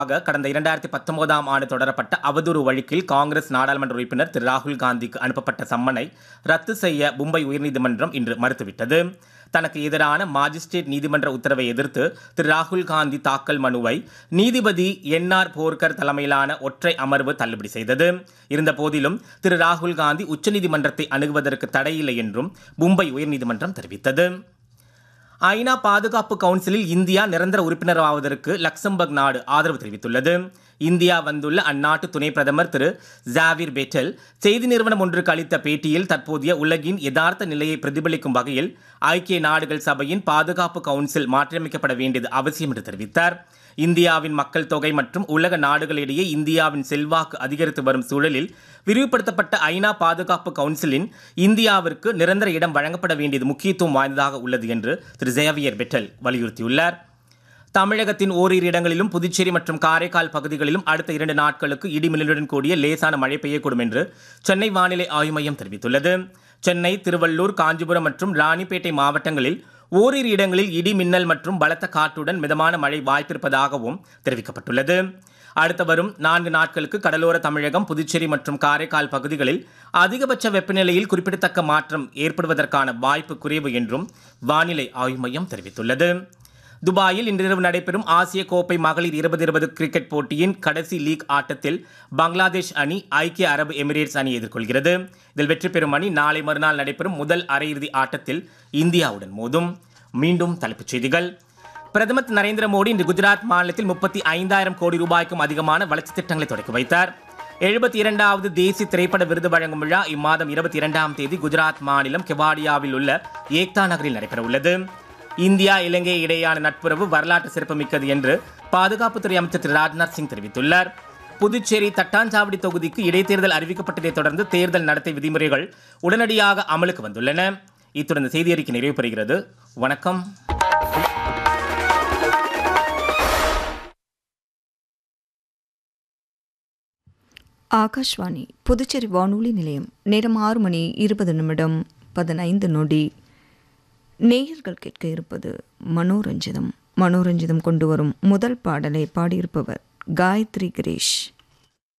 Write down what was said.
ஆக கடந்த இரண்டாயிரத்தி பத்தொன்பதாம் ஆண்டு தொடரப்பட்ட அவதூறு வழக்கில் காங்கிரஸ் நாடாளுமன்ற உறுப்பினர் திரு ராகுல் காந்திக்கு அனுப்பப்பட்ட சம்மனை ரத்து செய்ய மும்பை உயர்நீதிமன்றம் இன்று மறுத்துவிட்டது தனக்கு எதிரான மாஜிஸ்ட்ரேட் நீதிமன்ற உத்தரவை எதிர்த்து திரு ராகுல் காந்தி தாக்கல் மனுவை நீதிபதி என்ஆர் போர்கர் தலைமையிலான ஒற்றை அமர்வு தள்ளுபடி செய்தது இருந்தபோதிலும் திரு ராகுல் காந்தி உச்சநீதிமன்றத்தை அணுகுவதற்கு தடையில்லை என்றும் மும்பை உயர்நீதிமன்றம் தெரிவித்தது ஐநா பாதுகாப்பு கவுன்சிலில் இந்தியா நிரந்தர உறுப்பினராவதற்கு லக்சம்பர்க் நாடு ஆதரவு தெரிவித்துள்ளது இந்தியா வந்துள்ள அந்நாட்டு துணை பிரதமர் திரு ஜாவிர் பெட்டல் செய்தி நிறுவனம் ஒன்றுக்கு அளித்த பேட்டியில் தற்போதைய உலகின் யதார்த்த நிலையை பிரதிபலிக்கும் வகையில் ஐக்கிய நாடுகள் சபையின் பாதுகாப்பு கவுன்சில் மாற்றியமைக்கப்பட வேண்டியது அவசியம் என்று தெரிவித்தார் இந்தியாவின் மக்கள் தொகை மற்றும் உலக நாடுகளிடையே இந்தியாவின் செல்வாக்கு அதிகரித்து வரும் சூழலில் விரிவுபடுத்தப்பட்ட ஐநா பாதுகாப்பு கவுன்சிலின் இந்தியாவிற்கு நிரந்தர இடம் வழங்கப்பட வேண்டியது முக்கியத்துவம் வாய்ந்ததாக உள்ளது என்று திரு ஜேவியர் பெட்டல் வலியுறுத்தியுள்ளார் தமிழகத்தின் ஓரிரு இடங்களிலும் புதுச்சேரி மற்றும் காரைக்கால் பகுதிகளிலும் அடுத்த இரண்டு நாட்களுக்கு இடிமின்னலுடன் கூடிய லேசான மழை பெய்யக்கூடும் என்று சென்னை வானிலை ஆய்வு மையம் தெரிவித்துள்ளது சென்னை திருவள்ளூர் காஞ்சிபுரம் மற்றும் ராணிப்பேட்டை மாவட்டங்களில் ஓரிரு இடங்களில் இடி மின்னல் மற்றும் பலத்த காற்றுடன் மிதமான மழை வாய்ப்பிருப்பதாகவும் தெரிவிக்கப்பட்டுள்ளது அடுத்த வரும் நான்கு நாட்களுக்கு கடலோர தமிழகம் புதுச்சேரி மற்றும் காரைக்கால் பகுதிகளில் அதிகபட்ச வெப்பநிலையில் குறிப்பிடத்தக்க மாற்றம் ஏற்படுவதற்கான வாய்ப்பு குறைவு என்றும் வானிலை ஆய்வு மையம் தெரிவித்துள்ளது துபாயில் இன்றிரவு நடைபெறும் ஆசிய கோப்பை மகளிர் இருபது இருபது கிரிக்கெட் போட்டியின் கடைசி லீக் ஆட்டத்தில் பங்களாதேஷ் அணி ஐக்கிய அரபு எமிரேட்ஸ் அணி எதிர்கொள்கிறது இதில் வெற்றி பெறும் அணி நாளை மறுநாள் நடைபெறும் முதல் அரையிறுதி ஆட்டத்தில் இந்தியாவுடன் மோதும் மீண்டும் தலைப்புச் செய்திகள் பிரதமர் திரு நரேந்திர மோடி இன்று குஜராத் மாநிலத்தில் முப்பத்தி ஐந்தாயிரம் கோடி ரூபாய்க்கும் அதிகமான வளர்ச்சித் திட்டங்களை தொடக்கி வைத்தார் எழுபத்தி இரண்டாவது தேசிய திரைப்பட விருது வழங்கும் விழா இம்மாதம் இருபத்தி இரண்டாம் தேதி குஜராத் மாநிலம் கெவாடியாவில் உள்ள ஏக்தா நகரில் நடைபெறவுள்ளது இந்தியா இலங்கை இடையேயான நட்புறவு வரலாற்று சிறப்புமிக்கது என்று பாதுகாப்புத்துறை அமைச்சர் திரு ராஜ்நாத் சிங் தெரிவித்துள்ளார் புதுச்சேரி தட்டாஞ்சாவடி தொகுதிக்கு இடைத்தேர்தல் அறிவிக்கப்பட்டதைத் தொடர்ந்து தேர்தல் நடத்தை விதிமுறைகள் உடனடியாக அமலுக்கு வந்துள்ளன இத்துடன் இந்த செய்தி அறிக்கை நிறைவு பெறுகிறது வணக்கம் ஆகாஷ்வாணி புதுச்சேரி வானொலி நிலையம் நேரம் ஆறு மணி இருபது நிமிடம் பதினைந்து நொடி நேயர்கள் கேட்க இருப்பது மனோரஞ்சிதம் மனோரஞ்சிதம் கொண்டு வரும் முதல் பாடலை பாடியிருப்பவர் காயத்ரி கிரீஷ்